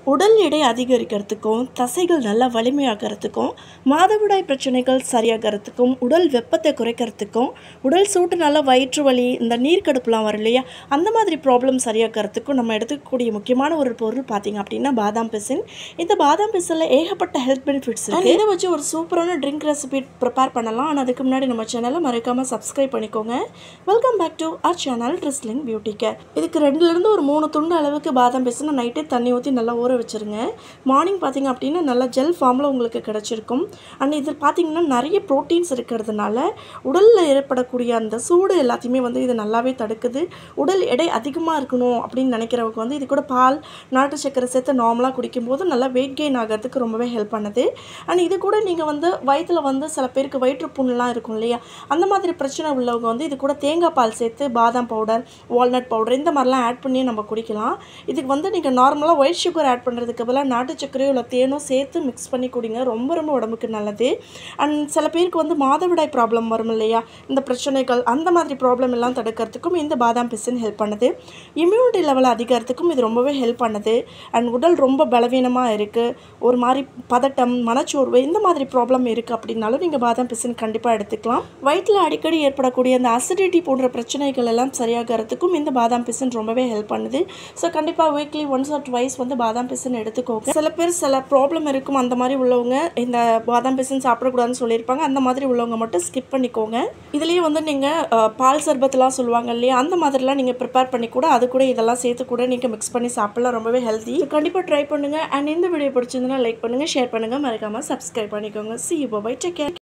உடல் எடை அதிகரிக்கிறதுக்கும் தசைகள் நல்லா வலிமையாகிறதுக்கும் மாதவிடாய் பிரச்சனைகள் சரியாகிறதுக்கும் உடல் வெப்பத்தை குறைக்கிறதுக்கும் உடல் சூட்டுனால வயிற்று வலி இந்த நீர்க்கடுப்புலாம் வரும் இல்லையா அந்த மாதிரி ப்ராப்ளம் சரியாக்கிறதுக்கும் நம்ம எடுத்துக்கக்கூடிய முக்கியமான ஒரு பொருள் பார்த்தீங்க அப்படின்னா பாதாம் பிசின் இந்த பாதாம் பிசினில் ஏகப்பட்ட ஹெல்த் பெனிஃபிட்ஸ் இருக்குது இதை வச்சு ஒரு சூப்பரான ட்ரிங்க் ரெசிபி ப்ரிப்பேர் பண்ணலாம் ஆனால் அதுக்கு முன்னாடி நம்ம சேனலை மறக்காமல் சப்ஸ்கிரைப் பண்ணிக்கோங்க welcome back to our channel drizzling beauty care இதுக்கு ரெண்டுலேருந்து ஒரு மூணு துண்டு அளவுக்கு பாதாம் பிசினை நைட்டே தண்ணி ஊற்றி நல்லா ஊற வச்சுருங்க மார்னிங் பார்த்தீங்க அப்படின்னா நல்லா ஜெல் ஃபார்மில் உங்களுக்கு கிடச்சிருக்கும் அண்ட் இதில் பார்த்தீங்கன்னா நிறைய ப்ரோட்டீன்ஸ் இருக்கிறதுனால உடலில் ஏற்படக்கூடிய அந்த சூடு எல்லாத்தையுமே வந்து இது நல்லாவே தடுக்குது உடல் எடை அதிகமாக இருக்கணும் அப்படின்னு நினைக்கிறவங்க வந்து இது கூட பால் நாட்டு சக்கரை சேர்த்து நார்மலாக குடிக்கும்போது நல்லா வெயிட் கெயின் ஆகிறதுக்கு ரொம்பவே ஹெல்ப் பண்ணுது அண்ட் இது கூட நீங்கள் வந்து வயிற்றில் வந்து சில பேருக்கு வயிற்று புண்ணுலாம் இருக்கும் இல்லையா அந்த மாதிரி பிரச்சனை உள்ளவங்க வந்து இது கூட தேங்காய் பால் சேர்த்து பாதாம் பவுடர் வால்நட் பவுடர் இந்த மாதிரிலாம் ஆட் பண்ணி நம்ம குடிக்கலாம் இதுக்கு வந்து நீங்கள் நார்மலாக ஒயிட் சுகர் ஆட் பண்ணுறதுக்கு பதிலாக நாட்டு சர்க்கரையோ இல்லை தேனோ சேர்த்து மிக்ஸ் பண்ணி குடிங்க ரொம்ப ரொம்ப உடம்புக்கு நல்லது அண்ட் சில பேருக்கு வந்து மாதவிடாய் ப்ராப்ளம் வரும் இல்லையா இந்த பிரச்சனைகள் அந்த மாதிரி ப்ராப்ளம் எல்லாம் தடுக்கிறதுக்கும் இந்த பாதாம் பிசின் ஹெல்ப் பண்ணுது இம்யூனிட்டி லெவல் அதிகரிக்கிறதுக்கும் இது ரொம்பவே ஹெல்ப் பண்ணுது அண்ட் உடல் ரொம்ப பலவீனமாக இருக்குது ஒரு மாதிரி பதட்டம் மனச்சோர்வு இந்த மாதிரி ப்ராப்ளம் இருக்குது அப்படின்னாலும் நீங்கள் பாதாம் பிசின் கண்டிப்பாக எடுத்துக்கலாம் வயிற்றில் அடிக்கடி ஏற்படக்கூடிய அந்த அசிடிட்டி போன்ற பிரச்சனைகள் எல்லாம் சரியாகிறதுக்கும் இந்த பாதாம் பிசின் ரொம்பவே ஹெல்ப் பண்ணுது ஸோ கண்டிப்பாக வீக்லி ஒன்ஸ் ஆர் ட்வைஸ் வந்து பாதாம் பிசின் எடுத்துக்கோங்க சில பேர் சில ப்ராப்ளம் இருக்கும் அந்த மாதிரி உள்ளவங்க இந்த பாதாம் பிசின் சாப்பிடக்கூடாதுன்னு சொல்லியிருப்பாங்க அந்த மாதிரி உள்ளவங்க மட்டும் ஸ்கிப் பண்ணிக்கோங்க இதுலேயே வந்து நீங்கள் பால் சர்பத்லாம் சொல்லுவாங்க இல்லையா அந்த மாதிரிலாம் நீங்கள் ப்ரிப்பேர் பண்ணி கூட அது கூட இதெல்லாம் சேர்த்து கூட நீங்கள் மிக்ஸ் பண்ணி சாப்பிடலாம் ரொம்பவே ஹெல்த்தி கண்டிப்பாக ட்ரை பண்ணுங்கள் அண்ட் இந்த வீடியோ பிடிச்சிருந்தனா லைக் பண்ணுங்கள் ஷேர் பண்ணுங்கள் மறக்காமல் சப்ஸ்கிரைப் பண்ணிக்கோங்க சி பை டேக் கேர்